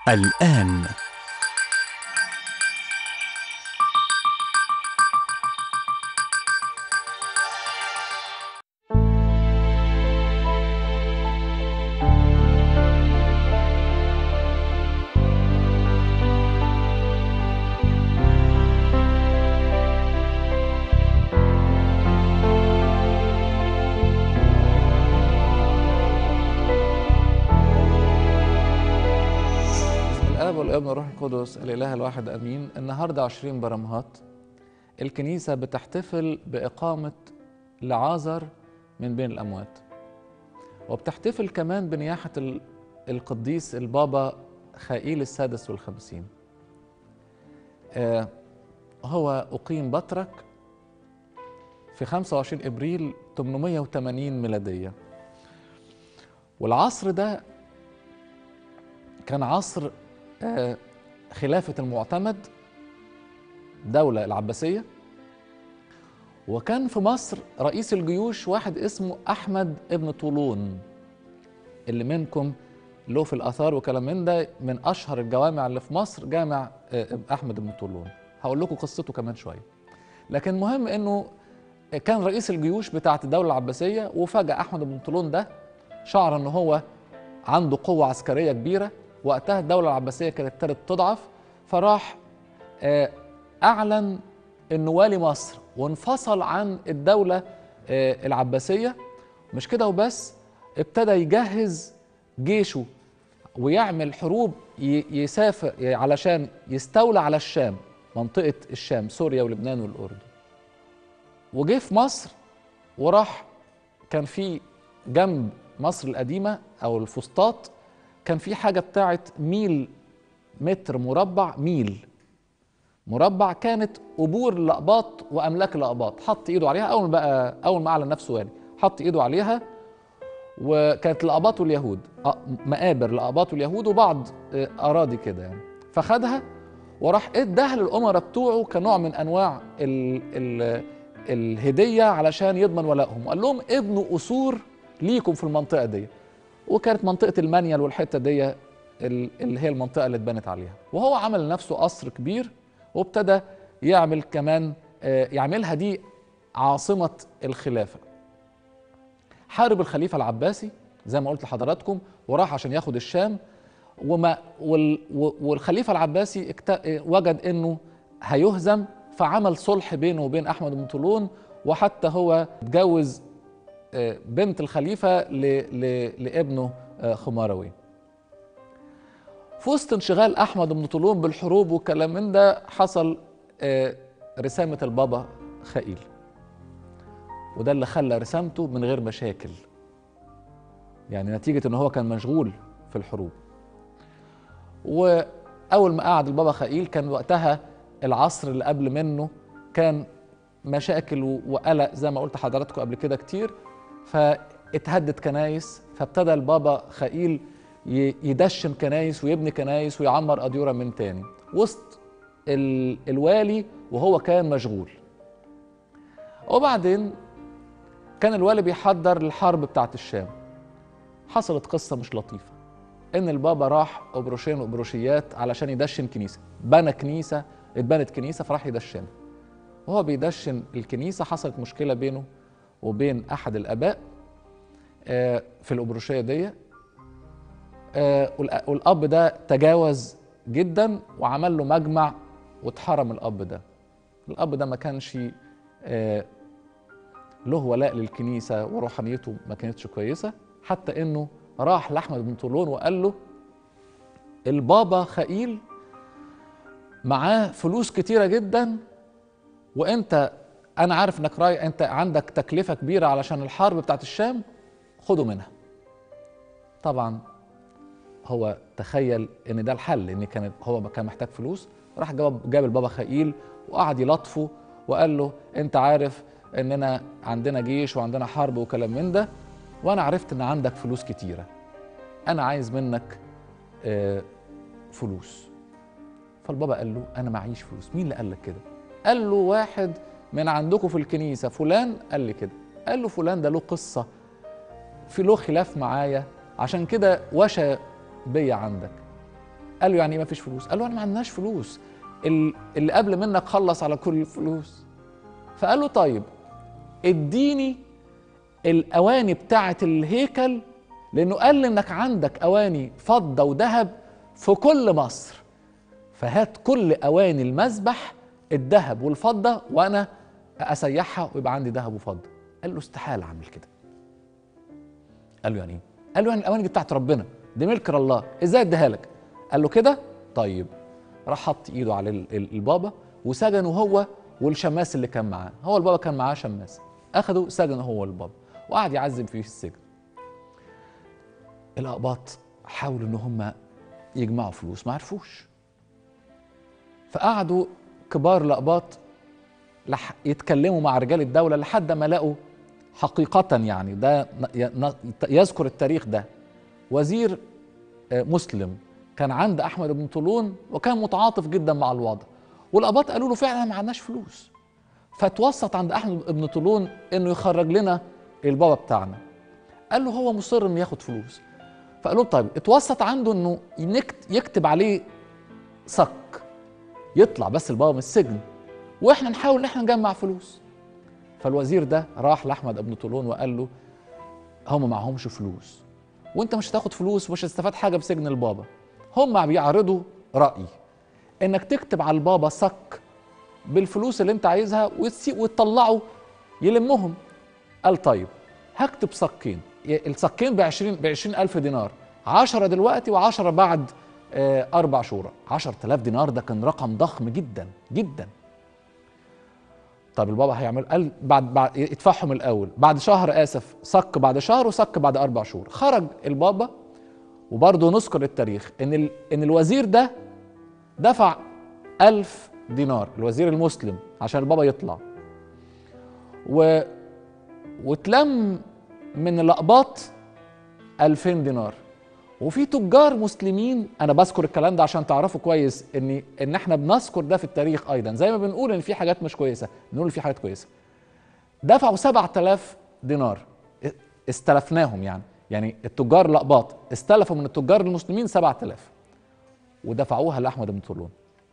الآن بسم الاب والابن والروح القدس الاله الواحد امين النهارده 20 برمهات الكنيسه بتحتفل باقامه لعازر من بين الاموات وبتحتفل كمان بنياحه ال- القديس البابا خائيل السادس والخمسين آه هو أقيم بطرك في 25 إبريل 880 ميلادية والعصر ده كان عصر آه، خلافة المعتمد دولة العباسية وكان في مصر رئيس الجيوش واحد اسمه أحمد ابن طولون اللي منكم له في الآثار وكلام من ده من أشهر الجوامع اللي في مصر جامع آه، أحمد ابن طولون هقول لكم قصته كمان شوية لكن مهم إنه كان رئيس الجيوش بتاعة الدولة العباسية وفجأة أحمد بن طولون ده شعر إن هو عنده قوة عسكرية كبيرة وقتها الدولة العباسية كانت ابتدت تضعف فراح آه، أعلن إنه والي مصر وانفصل عن الدولة آه، العباسية مش كده وبس ابتدى يجهز جيشه ويعمل حروب ي- يسافر علشان يستولى على الشام منطقة الشام سوريا ولبنان والأردن وجه في مصر وراح كان في جنب مصر القديمة أو الفسطاط كان في حاجة بتاعت ميل متر مربع ميل مربع كانت قبور الأقباط وأملاك الأقباط حط إيده عليها أول ما بقى أول ما أعلن نفسه والي حط إيده عليها وكانت الأقباط واليهود أ- مقابر الأقباط واليهود وبعض آه، أراضي كده يعني فخدها وراح اداها للأمراء بتوعه كنوع من أنواع ال ال الهدية علشان يضمن ولائهم وقال لهم ابنوا قصور ليكم في المنطقة دي وكانت منطقة المنيل والحتة دي ال- اللي هي المنطقة اللي اتبنت عليها وهو عمل لنفسه قصر كبير وابتدى يعمل كمان آه، يعملها دي عاصمة الخلافة حارب الخليفة العباسي زي ما قلت لحضراتكم وراح عشان ياخد الشام وما وال و- والخليفة العباسي اكت- وجد انه هيهزم فعمل صلح بينه وبين احمد بن طولون وحتى هو اتجوز آه، بنت الخليفة ل... ل... لابنه آه، خماروي في وسط انشغال احمد بن طولون بالحروب والكلام من ده حصل آه، رسامة البابا خائيل وده اللي خلى رسامته من غير مشاكل يعني نتيجة ان هو كان مشغول في الحروب واول ما قعد البابا خائيل كان وقتها العصر اللي قبل منه كان مشاكل و- وقلق زي ما قلت حضراتكم قبل كده كتير فاتهدت كنايس فابتدى البابا خائيل ي- يدشن كنايس ويبني كنايس ويعمر أديرة من تاني وسط ال- الوالي وهو كان مشغول وبعدين كان الوالي بيحضر الحرب بتاعت الشام حصلت قصة مش لطيفة إن البابا راح أبروشين وأبروشيات علشان يدشن كنيسة بنى كنيسة اتبنت كنيسة فراح يدشنها وهو بيدشن الكنيسة حصلت مشكلة بينه وبين أحد الآباء آه، في الأبروشية دي آه، والأ- والأب ده تجاوز جدا وعمل له مجمع واتحرم الأب ده الأب ده ما كانش آه، له ولاء للكنيسة وروحانيته ما كانتش كويسة حتى إنه راح لأحمد بن طولون وقال له البابا خائيل معاه فلوس كتيرة جدا وانت انا عارف انك راي انت عندك تكلفه كبيره علشان الحرب بتاعت الشام خدوا منها طبعا هو تخيل ان ده الحل ان كان هو كان محتاج فلوس راح جاب جاب البابا خائيل وقعد يلطفه وقال له انت عارف اننا عندنا جيش وعندنا حرب وكلام من ده وانا عرفت ان عندك فلوس كتيره انا عايز منك آه، فلوس فالبابا قال له انا معيش فلوس مين اللي قال لك كده قال له واحد من عندكم في الكنيسه فلان قال لي كده قال له فلان ده له قصه في له خلاف معايا عشان كده وشى بيا عندك قال له يعني ايه ما فيش فلوس قال له انا ما عندناش فلوس ال- اللي قبل منك خلص على كل الفلوس فقال له طيب اديني الاواني بتاعه الهيكل لانه قال لي انك عندك اواني فضه وذهب في كل مصر فهات كل اواني المذبح الذهب والفضه وانا اسيحها ويبقى عندي ذهب وفضه قال له استحاله اعمل كده قال له يعني ايه قال له يعني الاواني دي بتاعت ربنا دي ملك الله ازاي اديها لك قال له كده طيب راح حط ايده على ال- ال- البابا وسجنه هو والشماس اللي كان معاه هو البابا كان معاه شماس اخده سجنه هو البابا وقعد يعذب فيه في السجن الاقباط حاولوا ان هم يجمعوا فلوس ما عرفوش فقعدوا كبار الاقباط لح يتكلموا مع رجال الدوله لحد ما لقوا حقيقه يعني ده ي- ن- يذكر التاريخ ده وزير آه، مسلم كان عند احمد بن طولون وكان متعاطف جدا مع الوضع والاباط قالوا له فعلا ما عندناش فلوس فتوسط عند احمد بن طولون انه يخرج لنا البابا بتاعنا قال له هو مصر انه ياخد فلوس فقال له طيب اتوسط عنده انه ينكت- يكتب عليه صك يطلع بس البابا من السجن واحنا نحاول ان احنا نجمع فلوس فالوزير ده راح لاحمد بن طولون وقال له هم معهمش فلوس وانت مش هتاخد فلوس ومش هتستفاد حاجه بسجن البابا هم بيعرضوا راي انك تكتب على البابا صك بالفلوس اللي انت عايزها وتسي- وتطلعه يلمهم قال طيب هكتب صكين الصكين ب 20 ب 20 الف دينار 10 دلوقتي و10 بعد آه، اربع شهور 10000 دينار ده كان رقم ضخم جدا جدا طب البابا هيعمل قال بعد بعد يدفعهم الاول بعد شهر اسف صك بعد شهر وصك بعد اربع شهور خرج البابا وبرضه نذكر التاريخ ان ال... ان الوزير ده دفع ألف دينار الوزير المسلم عشان البابا يطلع و واتلم من الأقباط 2000 دينار وفي تجار مسلمين انا بذكر الكلام ده عشان تعرفوا كويس ان ان احنا بنذكر ده في التاريخ ايضا زي ما بنقول ان في حاجات مش كويسه بنقول في حاجات كويسه دفعوا 7000 دينار استلفناهم يعني يعني التجار الاقباط استلفوا من التجار المسلمين 7000 ودفعوها لاحمد بن طولون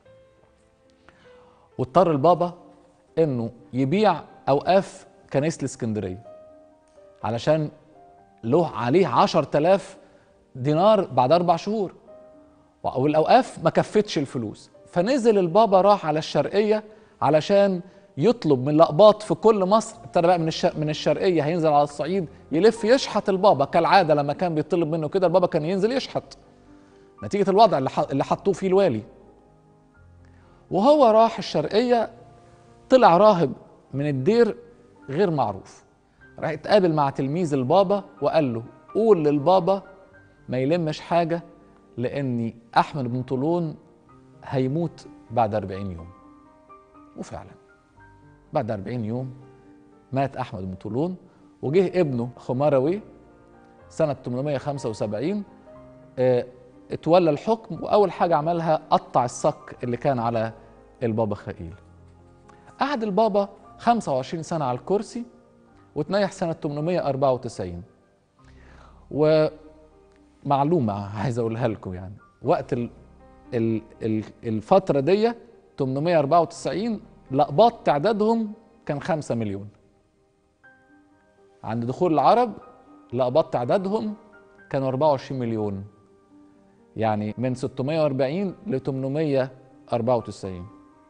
واضطر البابا انه يبيع اوقاف كنيسه الاسكندريه علشان له عليه 10000 دينار بعد اربع شهور والاوقاف ما كفتش الفلوس فنزل البابا راح على الشرقيه علشان يطلب من الاقباط في كل مصر ابتدى بقى من الش... من الشرقيه هينزل على الصعيد يلف يشحت البابا كالعاده لما كان بيطلب منه كده البابا كان ينزل يشحت نتيجه الوضع اللي ح... اللي حطوه فيه الوالي وهو راح الشرقيه طلع راهب من الدير غير معروف راح يتقابل مع تلميذ البابا وقال له قول للبابا ما يلمش حاجه لاني احمد بن طولون هيموت بعد 40 يوم وفعلا بعد 40 يوم مات احمد بن طولون وجه ابنه خمروي سنه 875 اه اتولى الحكم واول حاجه عملها قطع الصك اللي كان على البابا خليل قعد البابا 25 سنه على الكرسي وتنيح سنه 894 ومعلومه عايز اقولها لكم يعني وقت ال ال ال الفتره دي 894 لقباط تعدادهم كان 5 مليون عند دخول العرب لقباط تعدادهم كانوا 24 مليون يعني من 640 ل 894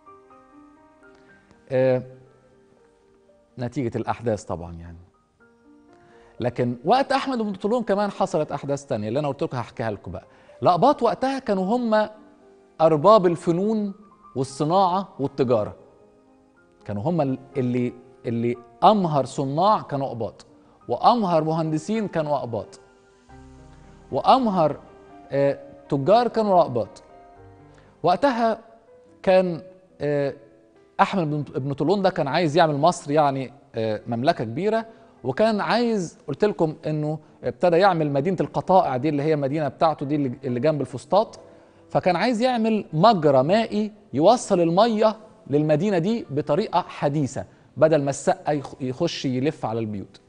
آه نتيجة الأحداث طبعا يعني لكن وقت أحمد بن طولون كمان حصلت أحداث تانية اللي أنا قلت لكم هحكيها لكم بقى لقباط وقتها كانوا هم أرباب الفنون والصناعة والتجارة كانوا هم اللي اللي أمهر صناع كانوا أقباط وأمهر مهندسين كانوا أقباط وأمهر آه تجار كانوا أقباط وقتها كان آه احمد بن طولون ده كان عايز يعمل مصر يعني مملكه كبيره وكان عايز قلت لكم انه ابتدى يعمل مدينه القطائع دي اللي هي المدينه بتاعته دي اللي جنب الفسطاط فكان عايز يعمل مجرى مائي يوصل الميه للمدينه دي بطريقه حديثه بدل ما السقا يخش يلف على البيوت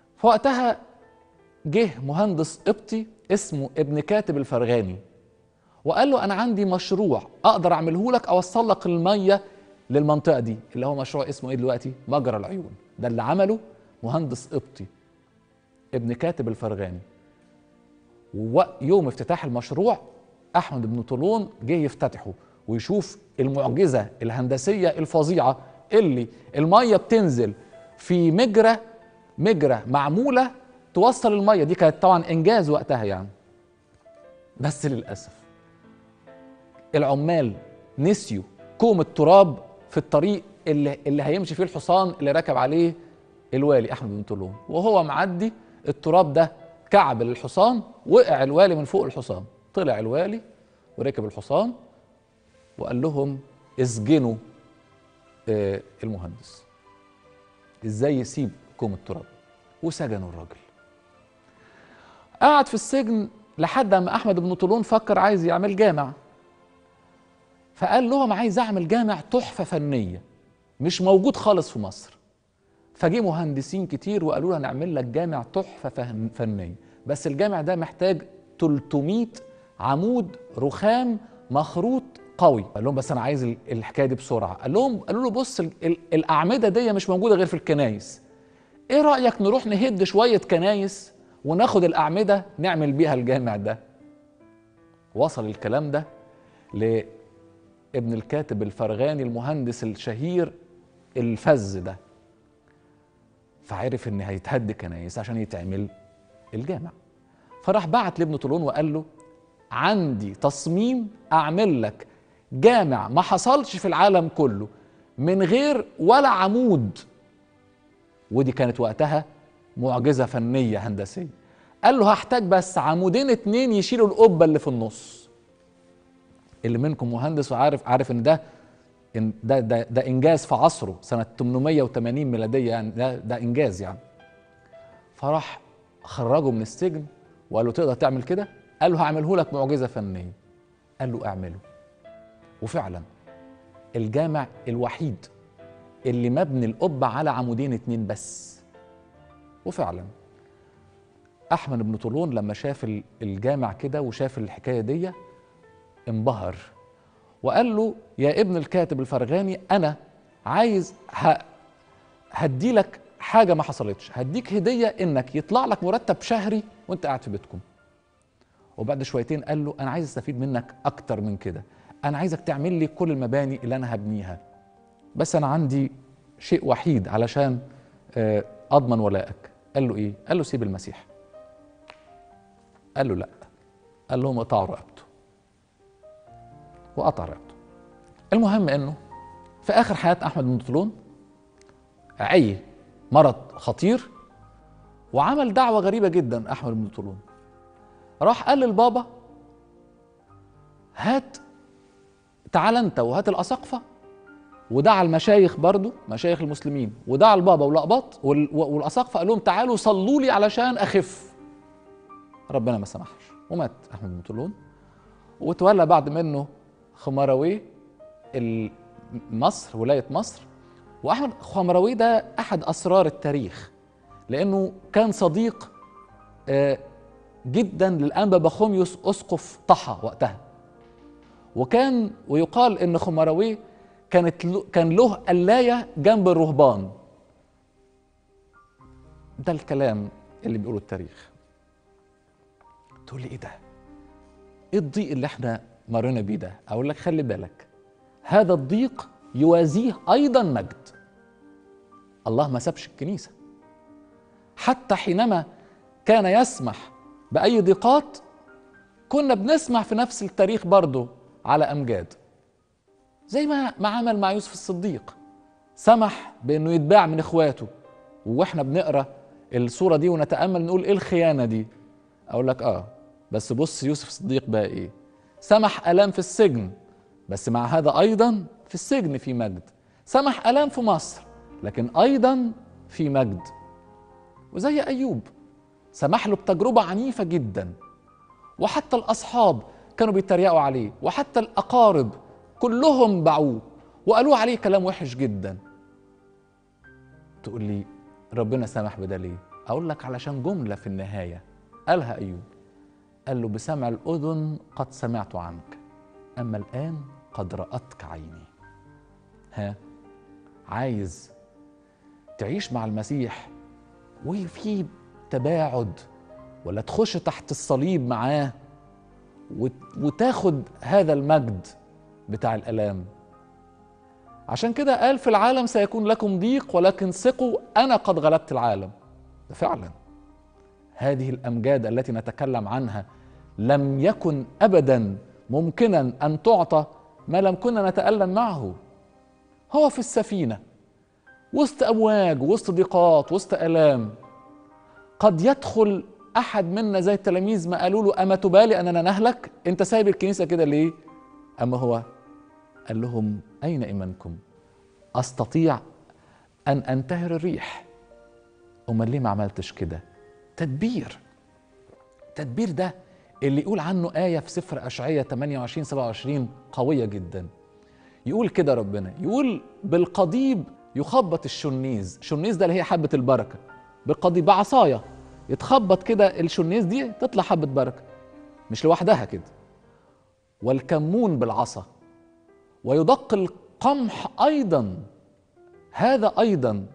فوقتها جه مهندس قبطي اسمه ابن كاتب الفرغاني وقال له انا عندي مشروع اقدر اعمله لك اوصل لك الميه للمنطقه دي اللي هو مشروع اسمه ايه دلوقتي مجرى العيون ده اللي عمله مهندس قبطي ابن كاتب الفرغاني ويوم افتتاح المشروع احمد بن طولون جه يفتتحه ويشوف المعجزه الهندسيه الفظيعه اللي الميه بتنزل في مجرى مجرى معموله توصل الميه دي كانت طبعا انجاز وقتها يعني بس للاسف العمال نسيوا كوم التراب في الطريق اللي اللي هيمشي فيه الحصان اللي راكب عليه الوالي احمد بن طولون وهو معدي التراب ده كعب للحصان وقع الوالي من فوق الحصان طلع الوالي وركب الحصان وقال لهم اسجنوا آه، المهندس ازاي يسيب كوم التراب وسجنوا الراجل قعد في السجن لحد ما احمد بن طولون فكر عايز يعمل جامع فقال لهم عايز اعمل جامع تحفه فنيه مش موجود خالص في مصر فجي مهندسين كتير وقالوا له هنعمل لك جامع تحفه فن- فنيه بس الجامع ده محتاج 300 عمود رخام مخروط قوي قال لهم بس انا عايز ال- الحكايه دي بسرعه قال لهم قالوا له بص ال- ال- الاعمده دي مش موجوده غير في الكنايس ايه رايك نروح نهد شويه كنايس وناخد الاعمده نعمل بيها الجامع ده وصل الكلام ده لابن الكاتب الفرغاني المهندس الشهير الفز ده فعرف ان هيتهد كنايس عشان يتعمل الجامع فراح بعت لابن طولون وقال له عندي تصميم اعمل لك جامع ما حصلش في العالم كله من غير ولا عمود ودي كانت وقتها معجزه فنيه هندسيه قال له هحتاج بس عمودين اتنين يشيلوا القبه اللي في النص اللي منكم مهندس وعارف عارف ان ده إن ده ده ده انجاز في عصره سنه 880 ميلاديه يعني ده ده انجاز يعني فراح خرجه من السجن وقال له تقدر تعمل كده قال له هعمله لك معجزه فنيه قال له اعمله وفعلا الجامع الوحيد اللي مبني القبه على عمودين اتنين بس وفعلا احمد بن طولون لما شاف ال- الجامع كده وشاف الحكايه دي انبهر وقال له يا ابن الكاتب الفرغاني انا عايز ه... هدي لك حاجه ما حصلتش هديك هديه انك يطلع لك مرتب شهري وانت قاعد في بيتكم وبعد شويتين قال له انا عايز استفيد منك اكتر من كده انا عايزك تعمل لي كل المباني اللي انا هبنيها بس انا عندي شيء وحيد علشان آه، اضمن ولائك قال له ايه قال له سيب المسيح قال له لا قال لهم اقطعوا رقبته وقطع رقبته المهم انه في اخر حياه احمد بن طولون عي مرض خطير وعمل دعوه غريبه جدا احمد بن طولون راح قال للبابا هات تعال انت وهات الاساقفه ودعا المشايخ برضو مشايخ المسلمين ودعا البابا والأقباط وال- والاساقفه قال لهم تعالوا صلوا لي علشان اخف ربنا ما سمحش ومات احمد بن طولون وتولى بعد منه خمراوي ال- مصر ولايه مصر واحمد خمراوي ده احد اسرار التاريخ لانه كان صديق آه، جدا للانبا بخوميوس اسقف طحا وقتها وكان ويقال ان خمراوي كانت له كان له قلايه جنب الرهبان ده الكلام اللي بيقوله التاريخ تقول لي ايه ده ايه الضيق اللي احنا مرينا بيه ده اقول لك خلي بالك هذا الضيق يوازيه ايضا مجد الله ما سابش الكنيسه حتى حينما كان يسمح باي ضيقات كنا بنسمع في نفس التاريخ برضه على امجاد زي ما ما عمل مع يوسف الصديق سمح بانه يتباع من اخواته واحنا بنقرا الصوره دي ونتامل نقول ايه الخيانه دي اقول لك اه بس بص يوسف الصديق بقى ايه سمح الام في السجن بس مع هذا ايضا في السجن في مجد سمح الام في مصر لكن ايضا في مجد وزي ايوب سمح له بتجربه عنيفه جدا وحتى الاصحاب كانوا بيتريقوا عليه وحتى الاقارب كلهم باعوه وقالوا عليه كلام وحش جدا تقول لي ربنا سمح بده ليه اقول لك علشان جمله في النهايه قالها ايوب قال له بسمع الاذن قد سمعت عنك أما الآن قد رأتك عيني ها عايز تعيش مع المسيح وفي تباعد ولا تخش تحت الصليب معاه وت- وتاخد هذا المجد بتاع الالام عشان كده قال في العالم سيكون لكم ضيق ولكن ثقوا انا قد غلبت العالم ده فعلا هذه الامجاد التي نتكلم عنها لم يكن ابدا ممكنا ان تعطى ما لم كنا نتالم معه هو في السفينه وسط امواج وسط ضيقات وسط الام قد يدخل احد منا زي التلاميذ ما قالوا له اما تبالي اننا نهلك انت سايب الكنيسه كده ليه اما هو قال لهم اين ايمانكم استطيع ان انتهر الريح امال ليه ما عملتش كده تدبير تدبير ده اللي يقول عنه آية في سفر أشعية 28 27 قوية جدا يقول كده ربنا يقول بالقضيب يخبط الشنيز الشنيز ده اللي هي حبة البركة بالقضيب بعصاية يتخبط كده الشنيز دي تطلع حبة بركة مش لوحدها كده والكمون بالعصا ويدق القمح أيضا هذا أيضا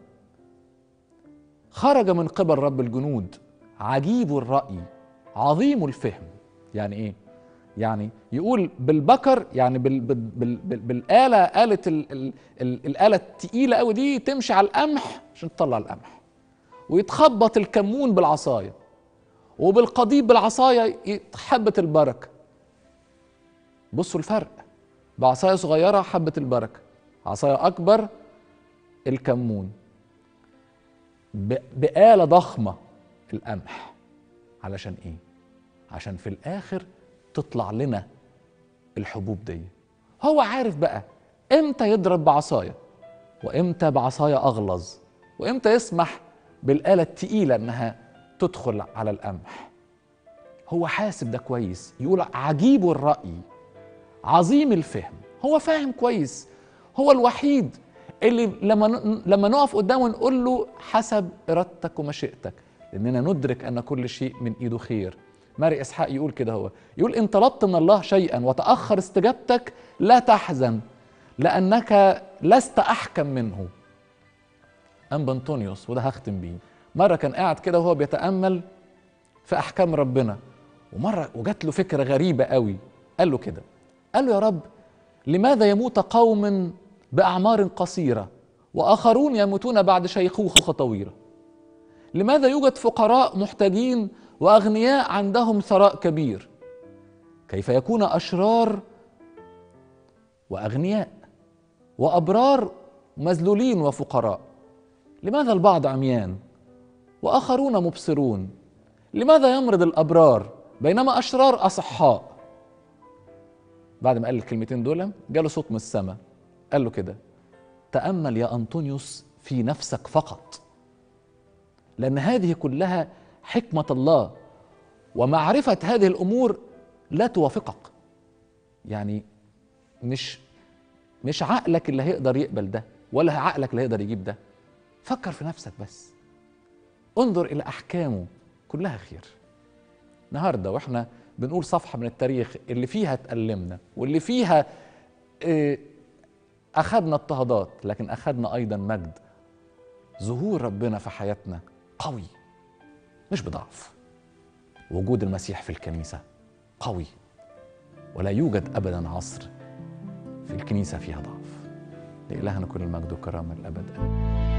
خرج من قبل رب الجنود عجيب الرأي عظيم الفهم يعني ايه يعني يقول بالبكر يعني بال بال بال بال بالآلة آلة ال ال ال الآلة التقيلة قوي دي تمشي على القمح عشان تطلع القمح ويتخبط الكمون بالعصاية وبالقضيب بالعصاية حبة البركة بصوا الفرق بعصاية صغيرة حبة البركة عصاية أكبر الكمون ب- بآلة ضخمة القمح علشان ايه عشان في الاخر تطلع لنا الحبوب دي هو عارف بقى امتى يضرب بعصايه وامتى بعصايه اغلظ وامتى يسمح بالاله التقيله انها تدخل على القمح هو حاسب ده كويس يقول عجيب الراي عظيم الفهم هو فاهم كويس هو الوحيد اللي لما ن- لما نقف قدامه نقول له حسب ارادتك ومشيئتك لاننا ندرك ان كل شيء من ايده خير ماري اسحاق يقول كده هو يقول ان طلبت من الله شيئا وتاخر استجابتك لا تحزن لانك لست احكم منه ام بنطونيوس وده هختم بيه مره كان قاعد كده وهو بيتامل في احكام ربنا ومره وجات له فكره غريبه قوي قال له كده قال له يا رب لماذا يموت قوم باعمار قصيره واخرون يموتون بعد شيخوخه طويله لماذا يوجد فقراء محتاجين واغنياء عندهم ثراء كبير كيف يكون اشرار واغنياء وابرار مذلولين وفقراء لماذا البعض عميان واخرون مبصرون لماذا يمرض الابرار بينما اشرار اصحاء بعد ما قال الكلمتين دول جاله صوت من السماء قال له كده تامل يا انطونيوس في نفسك فقط لان هذه كلها حكمه الله ومعرفه هذه الامور لا توافقك يعني مش مش عقلك اللي هيقدر يقبل ده ولا عقلك اللي هيقدر يجيب ده فكر في نفسك بس انظر الى احكامه كلها خير النهارده واحنا بنقول صفحه من التاريخ اللي فيها اتألمنا واللي فيها اه، اخذنا اضطهادات لكن اخذنا ايضا مجد ظهور ربنا في حياتنا قوي مش بضعف وجود المسيح في الكنيسه قوي ولا يوجد ابدا عصر في الكنيسه فيها ضعف لإلهنا كل المجد والكرامه للابد امين